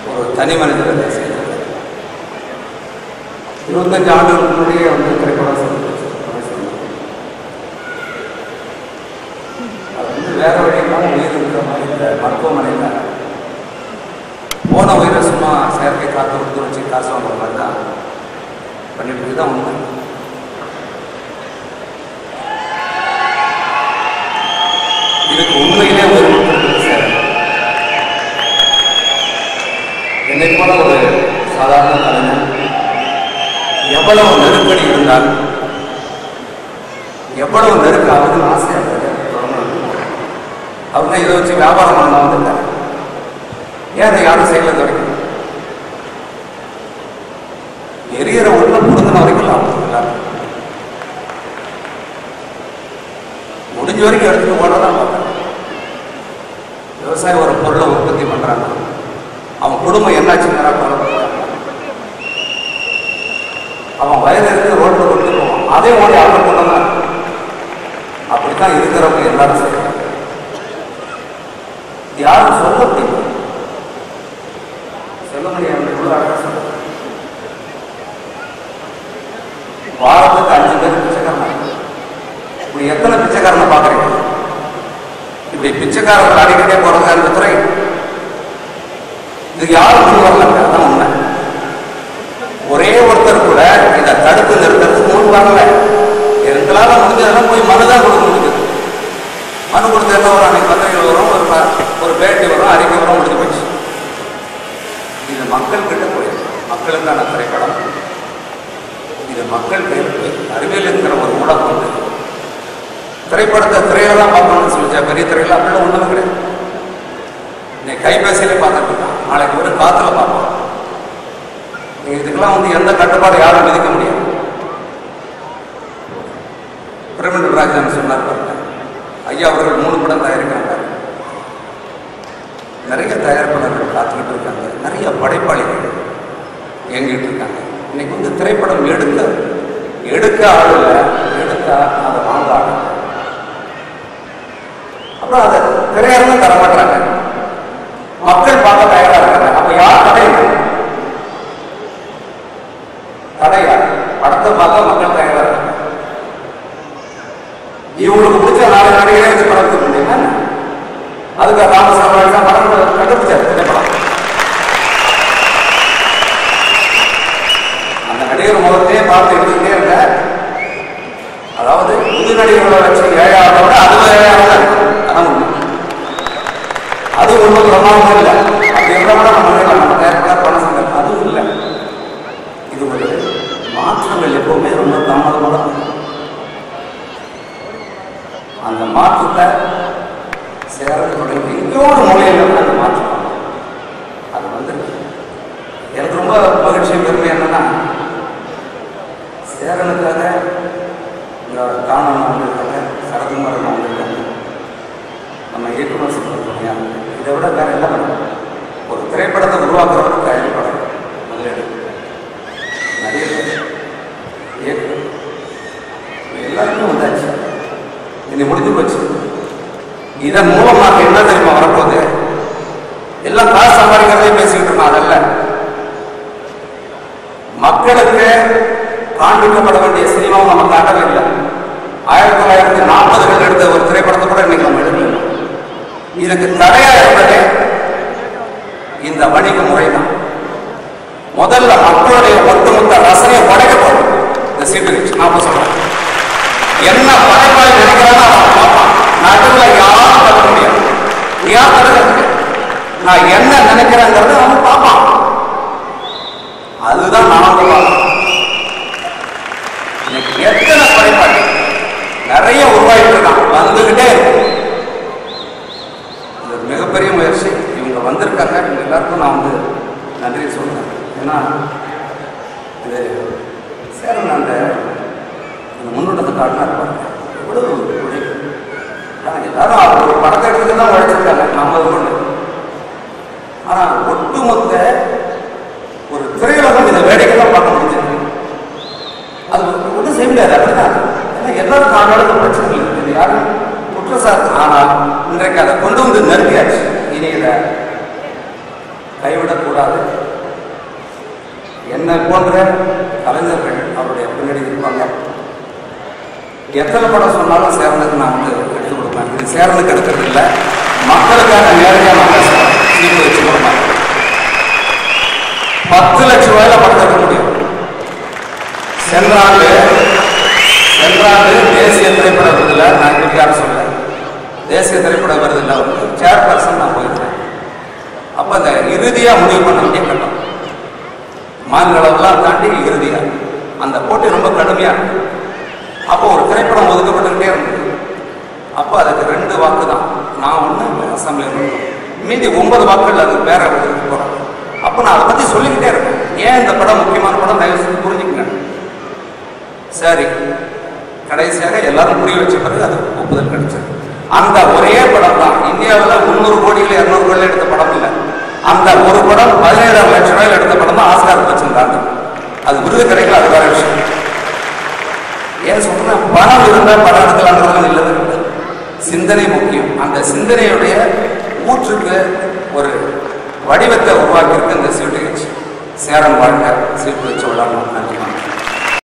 ஒரு தனி மனிதர் அதை செய்தார் இருபத்தஞ்சு ஆண்டுகளுக்கு முன்னாடியே வந்து திரைப்படம் செஞ்சு- சொன்னார். அது வந்து வேற வழியெல்லாம் உயிர் இருக்கிற மாதிரி இந்த மருத்துவமனையில் போன உயிரை சும்மா செயற்கை காற்று கொடுத்து வச்சு காசு வாங்குற மாதிரி தான் பண்ணிட்டு தான் உண்மை இதுக்கு உண்மையிலே ஒரு மக்களுக்கு சேவை என்னை போல ஒரு சாதாரண கலைஞன் எவ்வளவு நெருக்கடி இருந்தால் எவ்வளவு நெருக்காவது ஆசையாக அவங்க இதை வச்சு வியாபாரம் பண்ணலாம் வந்துட்டாங்க ஏன் அதை யாரும் செய்யல வரைக்கும் எரியற உள்ள புடுங்கின வரைக்கும் லாபம் எல்லாரும் முடிஞ்ச வரைக்கும் எடுத்துட்டு ஓடதான் பார்க்கணும் விவசாயி ஒரு பொருளை உற்பத்தி பண்றாங்க அவன் குடும்பம் என்னாச்சுங்கிறா கவலைப்படுறாங்க அவன் வயது இருந்து ரோட்ல கொண்டு போவான் அதே ஓடி அவனை கொண்டு தான் அப்படித்தான் இருக்கிறவங்க எல்லாரும் செய்யறாங்க யாரும் சொல்ல முடியும் சொல்ல முடியாது எவ்வளவு அழகா சொல்ல வாரத்துக்கு அஞ்சு பேர் பிச்சைக்காரன் இப்படி எத்தனை பிச்சைக்காரனை பார்க்குறீங்க இப்படி பிச்சைக்காரர்கள் அடிக்கடியே போறாங்க அந்த துறை இதுக்கு யாரும் முன் வரல அதான் உண்மை ஒரே ஒருத்தர் கூட இதை தடுத்து நிறுத்துறதுக்கு முன் வரல எங்களால முடிஞ்சதெல்லாம் போய் மனு தான் கொடுக்க முடியுது மனு கொடுத்து என்ன வரும் அன்னைக்கு பத்திரிகை வரும் ஒரு ப- ஒரு பேட்டி வரும் அறிக்கை வரும் முடிஞ்சு போச்சு இது மக்கள் கிட்ட போயிருக்கு மக்களுக்கான திரைப்படம் இது மக்கள் கையில் போய் அறிவியல் இருக்கிற ஒரு ஊடகம் வந்து திரைப்படத்தை திரையில தான் பார்க்கணும்னு சொல்லிச்சா பெரிய திரையில அப்படிலாம் ஒன்றும் கிடையாது நீ கைபேசியிலே பார்த்துட்டு இருக்கான் நாளைக்கு ஒரு காத்துல பார்ப்போம் நீங்க இதுக்கெல்லாம் வந்து எந்த கட்டுப்பாடு யாரும் விதிக்க முடியாது பிரமிழ் ராஜன் சொன்னார் பாருங்க ஐயா அவர்கள் மூணு படம் தயாரிக்கிறாங்க நிறைய தயாரிப்பாளர்கள் காத்துக்கிட்டு இருக்காங்க நிறைய படைப்பாளிகள் இயங்கிட்டு இருக்காங்க இன்னைக்கு வந்து திரைப்படம் எடுக்க எடுக்க ஆள் இல்லை எடுத்தா அதை வாங்க ஆள் இல்லை. அப்புறம் அதை திரையரங்கம் தர மாட்டாங்க மக்கள் பார்க்க தயாரா இருக்காங்க அப்ப யார் தடை தடையா படத்தை பார்க்க மக்கள் தயாரா இருக்காங்க இவங்களுக்கு பிடிச்ச நாலு நடிகரே வச்சு படத்துக்கு முடியுமா அதுக்கு ராமசாமி தான் படம் கண்டுபிடிச்சாரு இந்த படம் அந்த நடிகர் முகத்தையே பார்த்து எடுத்துக்கிட்டே இருந்த அதாவது புது நடிகர்களை வச்சு ஏழாவது விட அது ஏழாவது அதான் உண்மை அது ஒன்றும் பிரமாதம் இல்லை அப்படி இருந்தால் கூட நம்ம நினைக்கலாம், நம்ம நேரத்தில் பணம் செஞ்சோம் அதுவும் இல்லை இது ஒரு மாற்றங்கள் எப்பவுமே ரொம்ப தாமதமாக தான் வரும். அந்த மாற்றத்தை சேர தொடங்கி எங்கேயோ ஒரு மூலையில் இருந்து அந்த மாற்றம் வரும். அது வந்து எனக்கு ரொம்ப மகிழ்ச்சி பெருமை என்னன்னா சேரனுக்காக இந்த காணவன் வந்திருக்காங்க சரத்குமாரன் வந்திருக்காங்க நம்ம இயக்குனர் சொல்லியா இதை விட வேற என்ன பண்ணணும் ஒரு திரைப்படத்தை உருவாக்குறவங்க தயாரிப்பாளர் முதலீடு நிறைய பேர் இயக்குனர் எல்லாருமே வந்தாச்சு இனி முடிஞ்சு போச்சு இதன் மூலமாக என்ன தெரியுமா வரப்போகுது எல்லாம் காசு சம்பாதிக்கிறதே பேசிக்கிட்டு இருக்கோம் அதல்ல மக்களுக்கு காண்பிக்கப்பட வேண்டிய சினிமாவும் நம்ம காட்டவே இல்லை ஆயிரத்தி தொள்ளாயிரத்தி நாற்பதுகள் எடுத்த ஒரு திரைப்படத்தை கூட இன்னைக்கு நம்ம எடுக்கல இதுக்கு தடையா இருப்பதே இந்த வணிக முறை தான் முதல்ல மக்களுடைய ஒட்டுமொத்த ரசனையை உடைக்க போறோம் இந்த சீட்டு நான் அப்ப சொல்றேன் என்ன படைப்பாளி நினைக்கிறானோ அவன் பார்ப்பான் நடுவில் யாரும் தடுக்க முடியாது யார் தடுக்கிறது நான் என்ன நினைக்கிறேங்கிறத அவன் பார்ப்பான் அதுதான் நாம பார்க்கணும் இன்னைக்கு எத்தனை படைப்பாளி நிறைய உருவாயிட்டு இருக்கான் வந்துகிட்டே இருக்கும் இது ஒரு மிகப்பெரிய முயற்சி இவங்க வந்திருக்காங்க இவங்க எல்லாருக்கும் நான் வந்து நன்றி சொல்றேன் ஏன்னா இது சேரன் அந்த அந்த முன்னோட்டத்தை காட்டினார் பாருங்க எவ்வளவு உழைப்பு ஆனா எல்லாரும் அவர் ஒரு படத்தை எடுத்துட்டு தான் உழைச்சிருக்காங்க நம்ம கொண்டு ஆனா ஒட்டுமொத்த ஒரு திரையுலகம் இதை வேடிக்கை தான் பார்க்க முடிஞ்சது அது ஒன்றும் செய்ய முடியாது அப்படிதான் ஏன்னா எல்லாரும் நாளோட பிரச்சனை இல்லை இது யாரும் குற்றச்சாட்டு ஆனால் இன்றைக்கு அதை கொண்டு வந்து நிறுத்தியாச்சு இனி இதை கைவிடக்கூடாது என்னை போன்ற கலைஞர்கள் அவருடைய பின்னாடி இருப்பாங்க எத்தனை படம் சொன்னாலும் சேரனுக்கு நான் வந்து எடுத்து கொடுப்பேன் இது சேரனுக்கு எடுக்கிறது இல்லை மக்களுக்காக நேரடியாக நான் பேசுகிறேன் சீட்டு வச்சு கொடுப்பேன் பத்து லட்சம் ரூபாயில படம் எடுக்க முடியும் சென்ற ஆண்டு சென்ற ஆண்டு தேசிய திரைப்பட விருதுல நான் இப்படி யாரும் சொல்ல தேசிய திரைப்பட விருதுல வந்து சேர்பர்சன் நான் போயிருக்கேன் அப்ப அந்த இறுதியா முடிவு பண்ண வேண்டிய கட்டம் மாநில அளவுலாம் தாண்டி இறுதியா அந்த போட்டி ரொம்ப கடுமையா இருக்கு அப்போ ஒரு திரைப்படம் ஒதுக்கப்பட்டுக்கிட்டே இருந்தது அப்போ அதுக்கு ரெண்டு வாக்கு தான் நான் ஒன்று அசம்பிளி ஒன்று மீதி ஒன்பது வாக்குகள் அது வேற விருதுக்கு போகிறோம் அப்போ நான் அதை பற்றி சொல்லிக்கிட்டே இருக்கேன் ஏன் இந்த படம் முக்கியமான படம் தயவு செஞ்சு புரிஞ்சுக்கங்க சரி கடைசியாக எல்லாரும் புரிய வச்ச பிறகு அது ஒப்புதல் கிடைச்சது அந்த ஒரே படம் தான் இந்தியாவில் முந்நூறு கோடியில் இரநூறு கோடியில் எடுத்த படம் இல்லை அந்த ஒரு படம் பதினேழாயிரம் லட்சம் ரூபாயில் எடுத்த படம் தான் ஆஸ்கார் வச்சிருந்தாங்க அது விருது கிடைக்கல அது வேற விஷயம் ஏன் சொல்றேன் பணம் இருந்தால் படம் எடுக்கலான்றதுலாம் இல்லவே இல்லை சிந்தனை முக்கியம் அந்த சிந்தனையுடைய ஊற்றுக்கு ஒரு வடிவத்தை உருவாக்கியிருக்கு இந்த சீட்டு வச்சு சேரன் வாழ்க்கை சீட்டு வச்சு விளாடணும் நன்றி வணக்கம்.